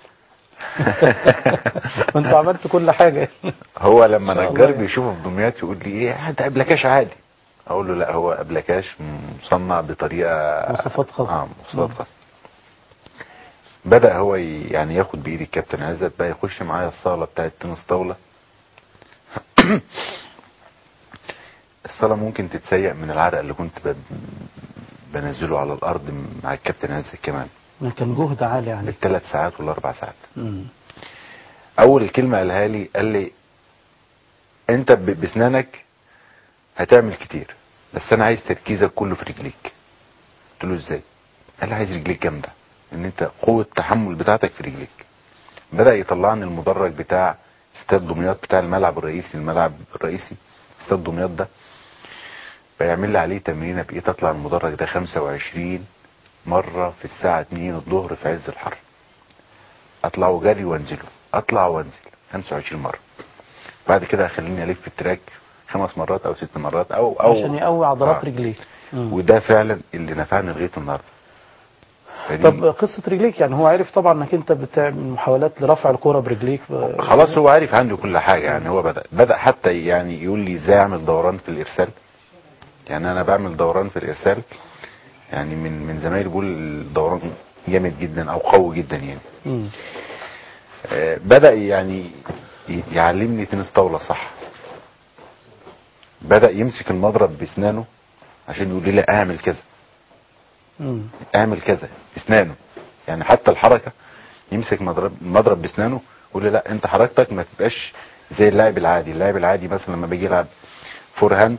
وانتوا عملتوا كل حاجة هو لما إن شاء الله نجار يعني. بيشوفه في دمياط يقول لي ايه ده ابلكاش عادي اقول له لا هو ابلكاش مصنع بطريقه مواصفات خاصة. اه مواصفات خاصه بدا هو ي- يعني ياخد بايدي الكابتن عزت بقى يخش معايا الصاله بتاعه تنس طاوله الصاله ممكن تتسيق من العرق اللي كنت ب- بنزله على الارض مع الكابتن عزت كمان كان جهد عالي عليك بالثلاث ساعات والاربع ساعات مم. اول كلمه قالها لي قال لي انت ب- بسنانك هتعمل كتير بس انا عايز تركيزك كله في رجليك قلت له ازاي قال لي عايز رجليك جامده ان انت قوه التحمل بتاعتك في رجليك بدا يطلعني المدرج بتاع استاد دمياط بتاع الملعب الرئيسي الملعب الرئيسي استاد دمياط ده فيعمل لي عليه تمرينه بقيت اطلع المدرج ده 25 مره في الساعه 2 الظهر في عز الحر اطلع جري وانزله اطلع وانزل 25 مره بعد كده خليني الف في التراك خمس مرات او ست مرات او او عشان يقوي عضلات آه. رجليك مم. وده فعلا اللي نفعني لغايه النهارده فدي- طب قصة رجليك يعني هو عارف طبعا انك انت بتعمل محاولات لرفع الكرة برجليك ف- خلاص هو عارف عنده كل حاجه يعني هو بدا بدا حتى يعني يقول لي ازاي اعمل دوران في الارسال يعني انا بعمل دوران في الارسال يعني من من زمايلي بيقول الدوران جامد جدا او قوي جدا يعني مم. آه، بدا يعني ي- يعلمني تنس طاوله صح بدا يمسك المضرب باسنانه عشان يقول لي لا اعمل كذا مم. اعمل كذا اسنانه يعني حتى الحركه يمسك مضرب مضرب باسنانه يقول لي لا انت حركتك ما تبقاش زي اللاعب العادي اللاعب العادي مثلا لما بيجي يلعب فور هاند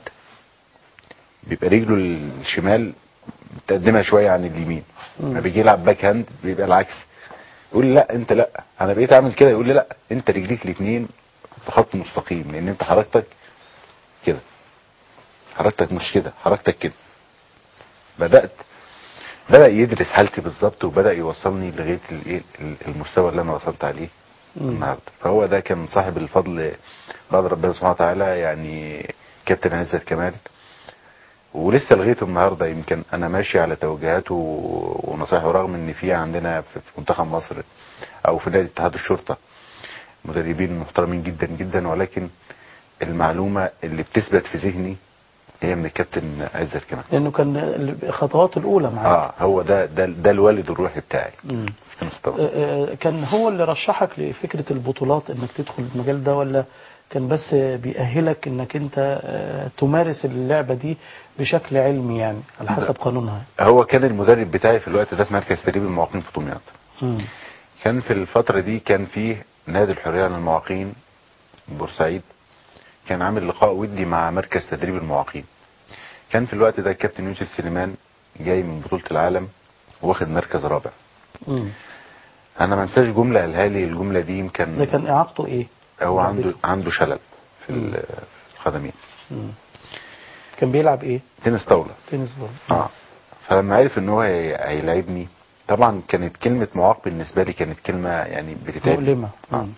بيبقى رجله الشمال متقدمه شويه عن اليمين لما بيجي يلعب باك هاند بيبقى العكس يقول لي لا انت لا انا بقيت اعمل كده يقول لي لا انت رجليك الاثنين في خط مستقيم لان انت حركتك كده حركتك مش كده حركتك كده بدات بدا يدرس حالتي بالظبط وبدا يوصلني لغايه الايه المستوى اللي انا وصلت عليه النهارده فهو ده كان صاحب الفضل بعد ربنا سبحانه وتعالى يعني كابتن عزت كمال ولسه لغايه النهارده يمكن انا ماشي على توجيهاته ونصايحه رغم ان في عندنا في في منتخب مصر او في نادي اتحاد الشرطه مدربين محترمين جدا جدا ولكن المعلومه اللي بتثبت في ذهني هي من الكابتن عزت كمال لانه كان الخطوات الاولى معاك اه هو ده ده ده الوالد الروحي بتاعي مم. في تنس الطاولة. آه، آه، كان هو اللي رشحك لفكرة البطولات انك تدخل المجال ده ولا كان بس بيأهلك انك انت آه، تمارس اللعبة دي بشكل علمي يعني على حسب قانونها هو كان المدرب بتاعي في الوقت ده في مركز تدريب المعاقين في دمياط مم. كان في الفترة دي كان فيه نادي الحرية للمعاقين بورسعيد كان عامل لقاء ودي مع مركز تدريب المعاقين كان في الوقت ده الكابتن يوسف سليمان جاي من بطولة العالم واخد مركز رابع مم. انا ما انساش جملة قالها لي الجملة دي ده يمكن كان اعاقته ايه هو عنده عنده شلل في ال- في القدمين مم. كان بيلعب ايه تنس طاولة تنس بول اه فلما عرف ان هو هي- هيلاعبني طبعا كانت كلمة معاق بالنسبة لي كانت كلمة يعني بتتعب مؤلمة آه. مم.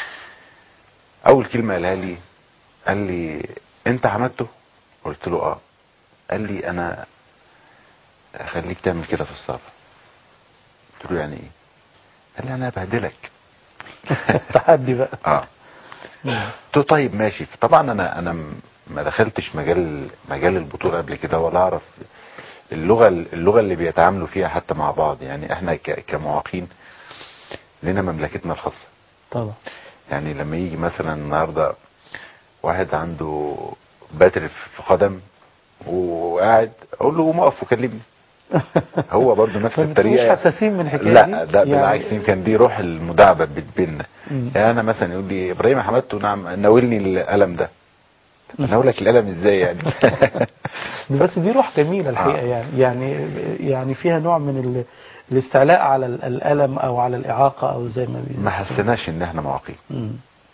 اول كلمة قالها لي قال لي انت عملته قلت له اه قال لي انا اخليك تعمل كده في الصالة قلت له يعني ايه قال لي انا هبهدلك تحدي بقى اه قلت له طيب ماشي طبعا انا انا م- ما دخلتش مجال مجال البطوله قبل كده ولا اعرف اللغه اللغه اللي بيتعاملوا فيها حتى مع بعض يعني احنا ك- كمعاقين لنا مملكتنا الخاصه طبعا يعني لما يجي مثلا النهارده واحد عنده باتر في قدم وقاعد اقول له قوم اقف وكلمني هو برضه نفس ما الطريقه بتبقوش حساسين من الحكاية لا دي؟ ده يعني- بالعكس يمكن دي روح المداعبه بت- بيننا مم. يعني انا مثلا يقول لي ابراهيم حمدته نعم ناولني القلم ده طب انا اقول لك القلم ازاي يعني بس دي روح جميلة الحقيقة آه. يعني يعني يعني فيها نوع من ال- الاستعلاء على ال- الألم أو على الإعاقة أو زي ما بي- ما حسيناش ان احنا معاقين مم.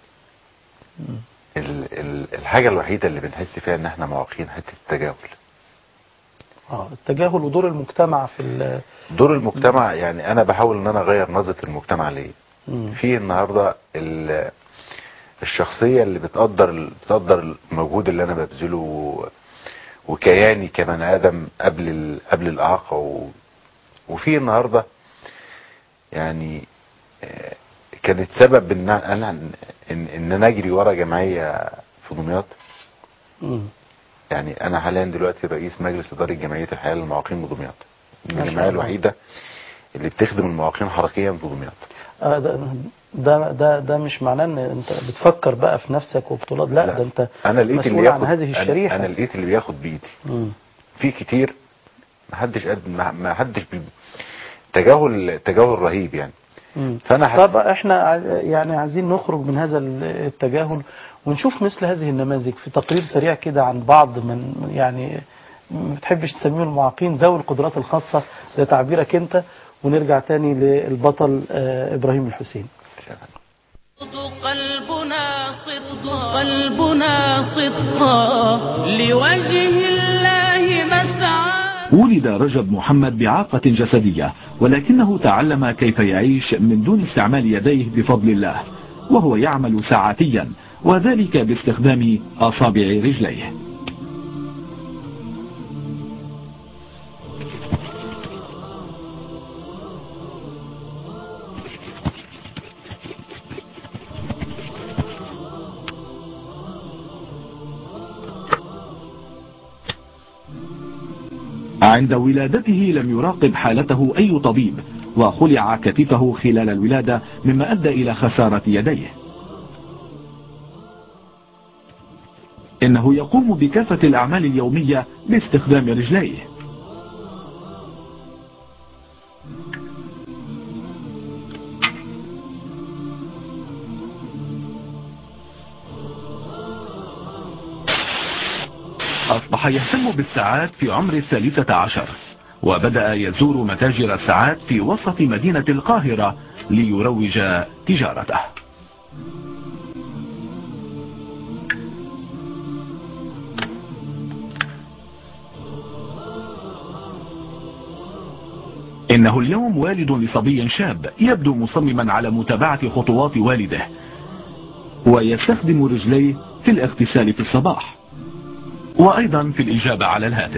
ال- ال- الحاجة الوحيدة اللي بنحس فيها ان احنا معاقين حتة التجاهل اه التجاهل ودور المجتمع في ال- دور المجتمع يعني انا بحاول ان انا اغير نظرة المجتمع ليه مم. في النهاردة ال- الشخصية اللي بتقدر بتقدر المجهود اللي انا ببذله و- وكياني كبني ادم قبل ال- قبل الاعاقة و- وفي النهاردة يعني آه، كانت سبب ان انا ان, إن انا اجري ورا جمعية في دمياط مم. يعني انا حاليا دلوقتي رئيس مجلس اداره جمعيه الحياه للمعاقين بدمياط ما شاء الجمعيه الله. الوحيده اللي بتخدم المعاقين حركيا في دمياط آه ده, ده ده ده مش معناه ان انت بتفكر بقى في نفسك وبطولات لا, ده انت انا لقيت اللي مسؤول عن ياخد هذه أنا- الشريحة انا لقيت اللي بياخد بايدي مم. في كتير ما حدش قد ما ما حدش بي... تجاهل تجاهل رهيب يعني مم. فانا حاسس طب احنا ع- يعني عايزين نخرج من هذا ال- التجاهل ونشوف مثل هذه النماذج في تقرير سريع كده عن بعض من يعني ما بتحبش تسميهم المعاقين ذوي القدرات الخاصة ده تعبيرك انت ونرجع تاني للبطل آه، ابراهيم الحسين قلبنا صدقا قلبنا صدقا لوجه الله مسعى ولد رجب محمد بإعاقة جسدية ولكنه تعلم كيف يعيش من دون استعمال يديه بفضل الله وهو يعمل ساعاتيا وذلك باستخدام أصابع رجليه عند ولادته لم يراقب حالته أي طبيب وخلع كتفه خلال الولادة مما أدى إلى خسارة يديه إنه يقوم بكافة الأعمال اليومية باستخدام رجليه أصبح يهتم بالساعات في عمر الثالثة عشر وبدأ يزور متاجر الساعات في وسط مدينة القاهرة ليروج تجارته إنه اليوم والد لصبي شاب يبدو مصمما على متابعة خطوات والده ويستخدم رجليه في الاغتسال في الصباح وأيضا في الإجابة على الهاتف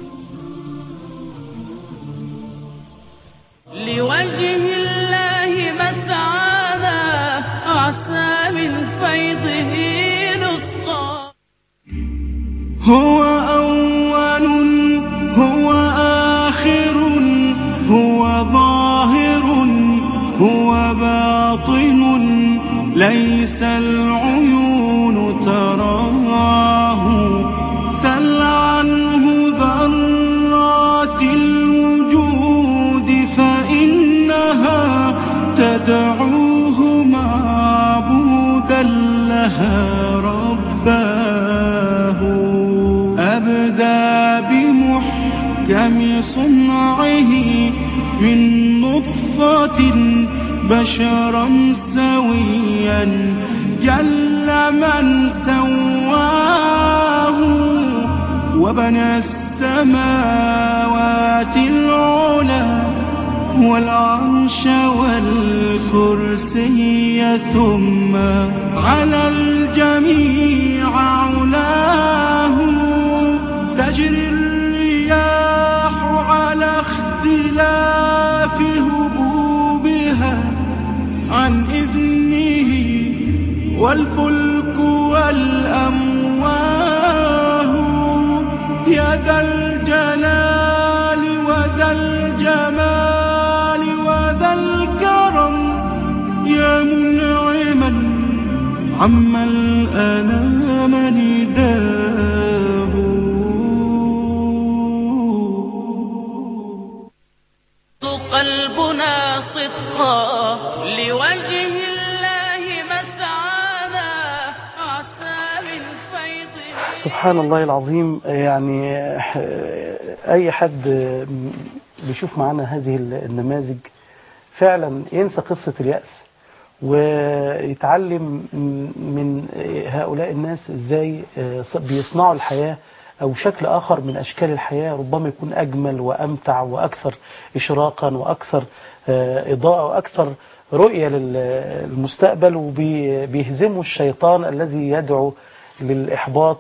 لوجه الله مسعانا عسى من فيضه نسقى هو أول هو آخر هو ظاهر هو باطن ليس العيون تراه سل عنه ذرات الوجود فإنها تدعوه معبودا لها رباه أبدى بمحكم صنعه من نطفة بشرا سويا جل من سواه وبنى السماوات العلى والعرش والكرسي ثم على الجميع علاه تجري الرياح على اختلاف هبوبها عن إذنه والفلك والأمواه يا ذا الجلال وذا الجمال وذا الكرم يا منعما عما الأنام نداه قلبنا صدقا لوجه الله مسعانا عسى من فيضه سبحان الله العظيم يعني أي حد بيشوف معانا هذه النماذج فعلا ينسى قصة اليأس ويتعلم من هؤلاء الناس ازاي بيصنعوا الحياة او شكل اخر من اشكال الحياة ربما يكون اجمل وامتع واكثر اشراقا واكثر اضاءة واكثر رؤية للمستقبل وبيهزموا الشيطان الذي يدعو للإحباط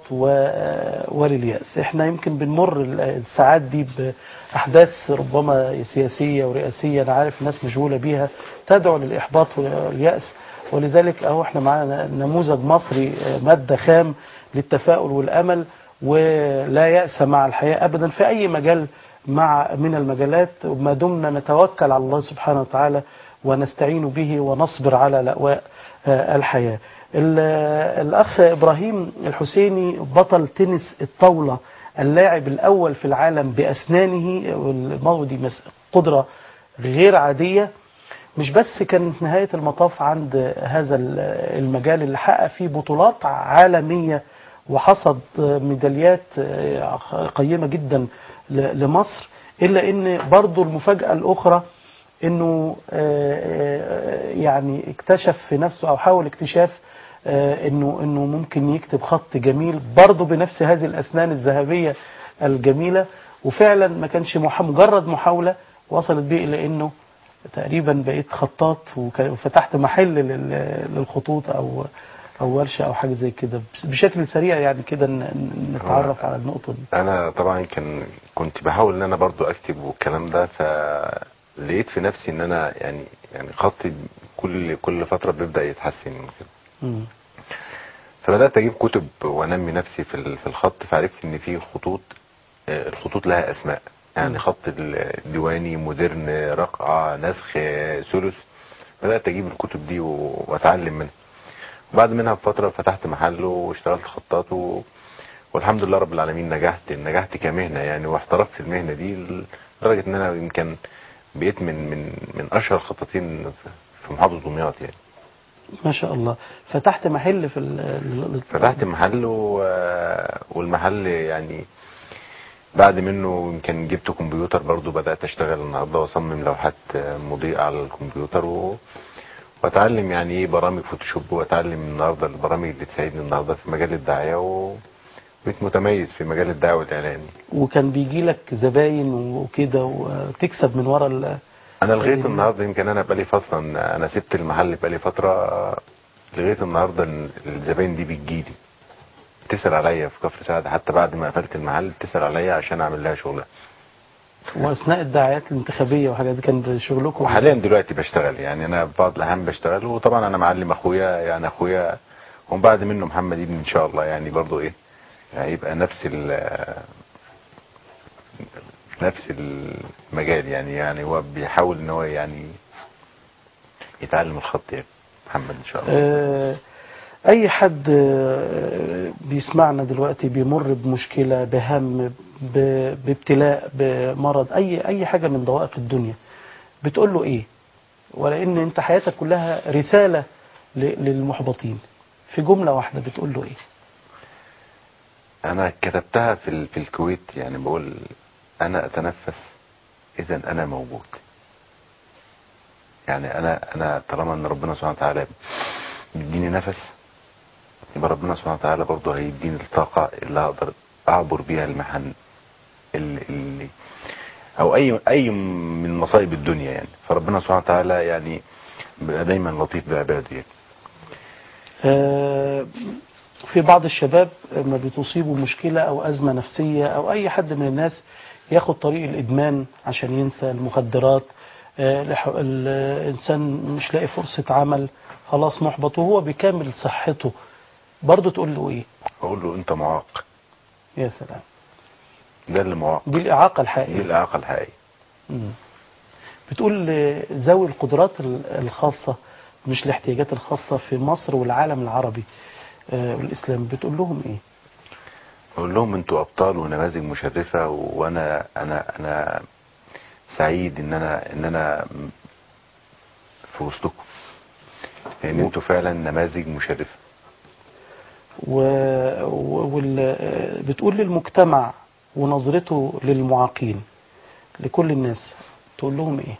ولليأس احنا يمكن بنمر الساعات دي بأحداث ربما سياسية ورئاسية أنا عارف الناس مشغولة بيها تدعو للإحباط واليأس ولذلك أهو احنا معانا نموذج مصري مادة خام للتفاؤل والأمل ولا يأس مع الحياة أبدا في أي مجال مع من المجالات ما دمنا نتوكل على الله سبحانه وتعالى ونستعين به ونصبر على لأواء الحياة الأخ إبراهيم الحسيني بطل تنس الطاولة اللاعب الأول في العالم بأسنانه والموضوع دي قدرة غير عادية مش بس كانت نهاية المطاف عند هذا المجال اللي حقق فيه بطولات عالمية وحصد ميداليات قيمة جدا لمصر إلا أن برضو المفاجأة الأخرى أنه يعني اكتشف في نفسه أو حاول اكتشاف انه انه ممكن يكتب خط جميل برضه بنفس هذه الاسنان الذهبيه الجميله وفعلا ما كانش مجرد محاوله وصلت بيه الى انه تقريبا بقيت خطاط وفتحت محل للخطوط او او ورشه او حاجه زي كده بشكل سريع يعني كده نتعرف على النقطه دي انا طبعا كان كنت بحاول ان انا برضو اكتب والكلام ده فلقيت في نفسي ان انا يعني يعني خطي كل كل فتره بيبدا يتحسن كده فبدات اجيب كتب وانمي نفسي في في الخط فعرفت ان في خطوط الخطوط لها اسماء يعني خط الديواني مودرن رقعه نسخ ثلث بدات اجيب الكتب دي واتعلم منها وبعد منها بفتره فتحت محل واشتغلت خطاط و... والحمد لله رب العالمين نجحت نجحت كمهنه يعني واحترفت المهنه دي لدرجه ان انا يمكن بقيت من من من اشهر خطاطين في محافظه دمياط يعني ما شاء الله فتحت محل في ال... فتحت محل و... والمحل يعني بعد منه يمكن جبت كمبيوتر برضو بدأت اشتغل النهارده واصمم لوحات مضيئة على الكمبيوتر و... واتعلم يعني ايه برامج فوتوشوب واتعلم النهارده البرامج اللي تساعدني النهارده في مجال الدعايه و... بقيت متميز في مجال الدعايه والاعلان وكان بيجي لك زباين وكده وتكسب من ورا ال... انا لغايه النهارده يمكن انا بقالي فتره انا سبت المحل بقالي فتره لغايه النهارده الزباين دي بتجيلي تسال عليا في كفر سعد حتى بعد ما قفلت المحل تسال عليا عشان اعمل لها شغلها واثناء الدعايات الانتخابيه وحاجات دي كان شغلكم وحاليا دلوقتي بشتغل يعني انا في بعض الاحيان بشتغل وطبعا انا معلم اخويا يعني اخويا ومن بعد منه محمد ابن ان شاء الله يعني برضو ايه هيبقى يعني نفس ال نفس المجال يعني يعني هو بيحاول ان هو يعني يتعلم الخط يعني محمد ان شاء الله آه اي حد بيسمعنا دلوقتي بيمر بمشكله بهم بابتلاء بمرض اي اي حاجه من ضوائق الدنيا بتقول له ايه ولان انت حياتك كلها رساله للمحبطين في جمله واحده بتقول له ايه انا كتبتها في في الكويت يعني بقول انا اتنفس اذا انا موجود يعني انا انا طالما ان ربنا سبحانه وتعالى بيديني نفس يبقى ربنا سبحانه وتعالى برضه هيديني الطاقه اللي اقدر اعبر بيها المحن اللي, اللي او اي اي من مصائب الدنيا يعني فربنا سبحانه وتعالى يعني بيبقى دايما لطيف بعباده يعني آه في بعض الشباب لما بتصيبوا مشكلة أو أزمة نفسية أو أي حد من الناس ياخد طريق الإدمان عشان ينسى المخدرات الإنسان مش لاقي فرصة عمل خلاص محبط وهو بيكمل صحته برضه تقول له إيه اقول له انت معاق يا سلام ده اللي معاق دي الإعاقة الحقيقية دي الاعاقه الحقيقيه بتقول ذوي القدرات الخاصة مش الاحتياجات الخاصة في مصر والعالم العربي والإسلام بتقول لهم إيه؟ اقول لهم انتوا ابطال ونماذج مشرفه وانا انا انا سعيد ان انا ان انا في وسطكم لان انتوا فعلا نماذج مشرفه و... وال... بتقول للمجتمع ونظرته للمعاقين لكل الناس تقول لهم ايه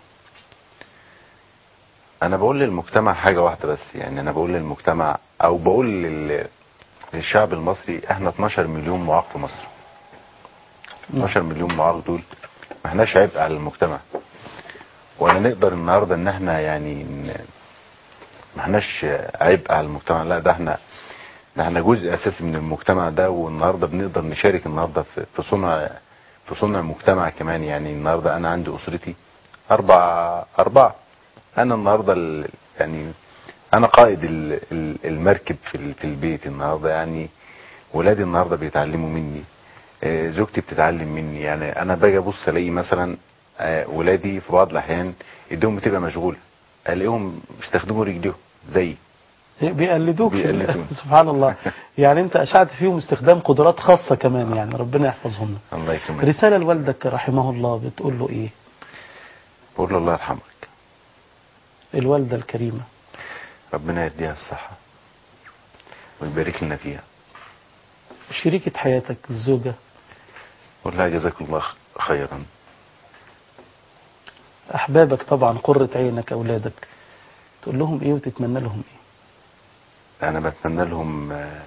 انا بقول للمجتمع حاجة واحدة بس يعني انا بقول للمجتمع او بقول لل- للشعب المصري احنا 12 مليون معاق في مصر 12 مليون معاق دول ما احناش عبء على المجتمع ولا نقدر النهارده ان احنا يعني ن- ما احناش عبء على المجتمع لا ده احنا ده احنا جزء اساسي من المجتمع ده والنهارده بنقدر نشارك النهارده في في صنع في صنع المجتمع كمان يعني النهارده انا عندي اسرتي اربع اربعه انا النهارده ال- يعني انا قائد ال- ال- المركب في ال- في البيت النهارده يعني ولادي النهارده بيتعلموا مني آه، زوجتي بتتعلم مني يعني انا باجي ابص الاقي مثلا آه، ولادي في بعض الاحيان ايديهم بتبقى مشغوله الاقيهم بيستخدموا رجليهم زيي بيقلدوك في ال- بيقلدون. سبحان الله يعني انت اشعت فيهم استخدام قدرات خاصة كمان يعني ربنا يحفظهم لك. الله يكرمك رسالة لوالدك رحمه الله بتقول له ايه بقول له الله يرحمك الوالدة الكريمة ربنا يديها الصحه ويبارك لنا فيها شريكة حياتك الزوجة قول لها جزاك الله خيرا أحبابك طبعا قرة عينك أولادك تقول لهم إيه وتتمنى لهم إيه انا بتمنى لهم آه،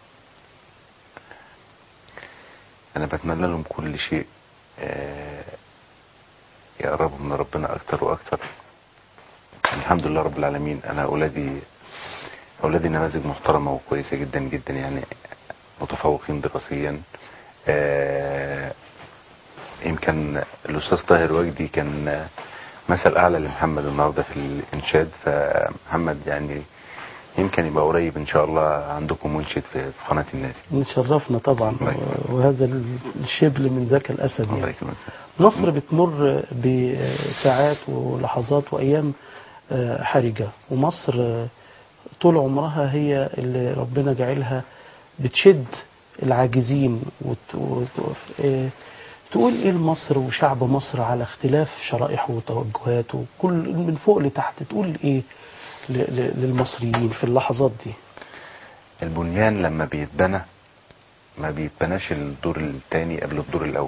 انا بتمنى لهم كل شيء آه، يقربوا من ربنا اكتر واكتر الحمد لله رب العالمين انا اولادي اولادي نماذج محترمه وكويسه جدا جدا يعني متفوقين دراسيا آه، يمكن الاستاذ طاهر وجدي كان آه، مثل اعلى لمحمد النهارده في الانشاد فمحمد يعني يمكن يبقى قريب ان شاء الله عندكم منشد في في قناه الناس نشرفنا طبعا الله يكرمك. وهذا الشبل من ذاك الأسد الله يعني. يكرمك مصر بتمر بساعات ولحظات وأيام آه، حرجة ومصر آه، طول عمرها هي اللي ربنا جعلها بتشد العاجزين وت... وت... آه، تقول ايه لمصر وشعب مصر على اختلاف شرائحه وتوجهاته كل من فوق لتحت تقول ايه ل... ل... للمصريين في اللحظات دي البنيان لما بيتبنى ما بيتبناش الدور الثاني قبل الدور الاول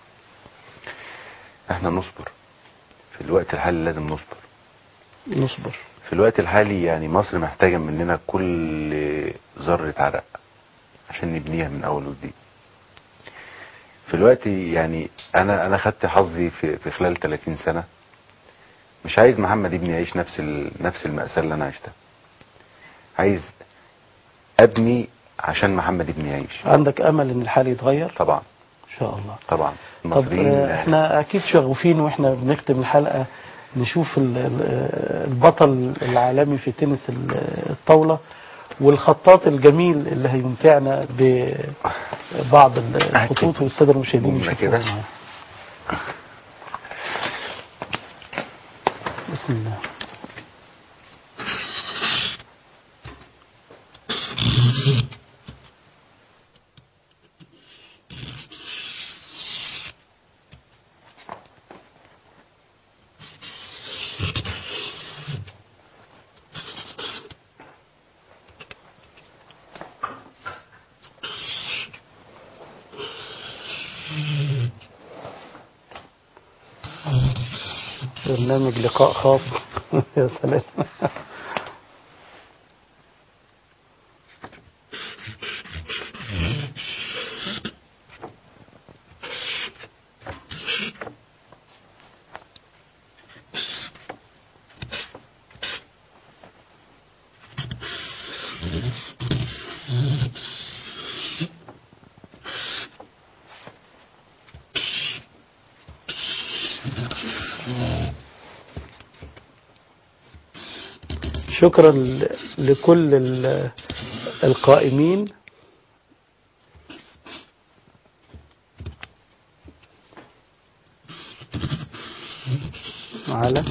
احنا نصبر في الوقت الحالي لازم نصبر نصبر في الوقت الحالي يعني مصر محتاجة مننا كل ذرة عرق عشان نبنيها من أول وجديد في الوقت يعني أنا أنا خدت حظي في في خلال 30 سنة مش عايز محمد ابني يعيش نفس ال... نفس المأساة اللي أنا عشتها عايز أبني عشان محمد ابني يعيش عندك امل ان الحال يتغير طبعا ان شاء الله طبعا طب المصريين آه، احنا اكيد شغوفين واحنا بنختم الحلقه نشوف ال- ال- البطل العالمي في تنس ال- الطاوله والخطاط الجميل اللي هيمتعنا ببعض الخطوط والساده المشاهدين ممكن يشوفوها كده؟ معانا. بسم الله برنامج لقاء خاص يا سلام شكرا ل- لكل ال- القائمين على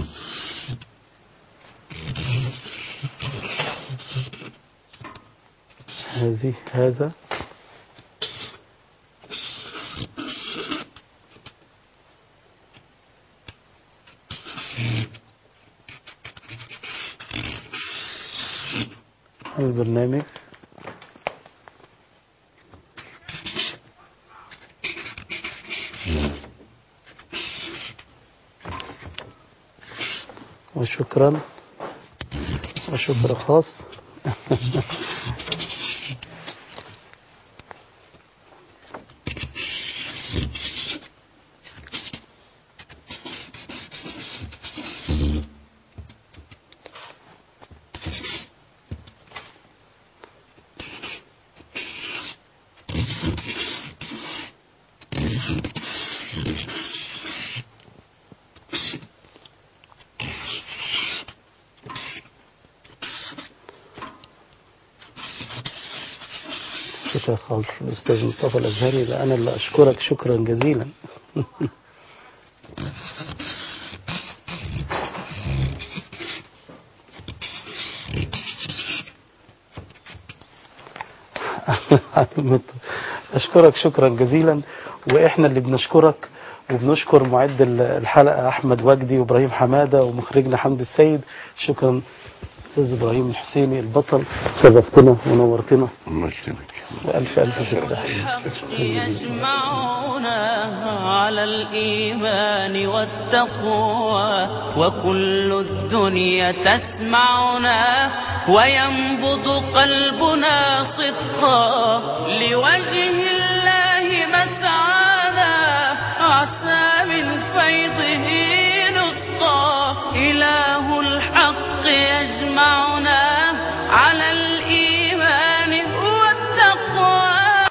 هذه هذا البرنامج شكرا وشكر خاص شكرا خالص الأستاذ مصطفى الأزهري ده أنا اللي أشكرك شكرا جزيلا أشكرك شكرا جزيلا وإحنا اللي بنشكرك وبنشكر معد الحلقة أحمد وجدي وإبراهيم حمادة ومخرجنا حمد السيد شكرا أستاذ إبراهيم الحسيني البطل شرفتنا ونورتنا الله يسلمك وألف ألف شكر الحق يجمعنا على الإيمان والتقوى وكل الدنيا تسمعنا وينبض قلبنا صدقا لوجه الله مسعانا عسى من فيض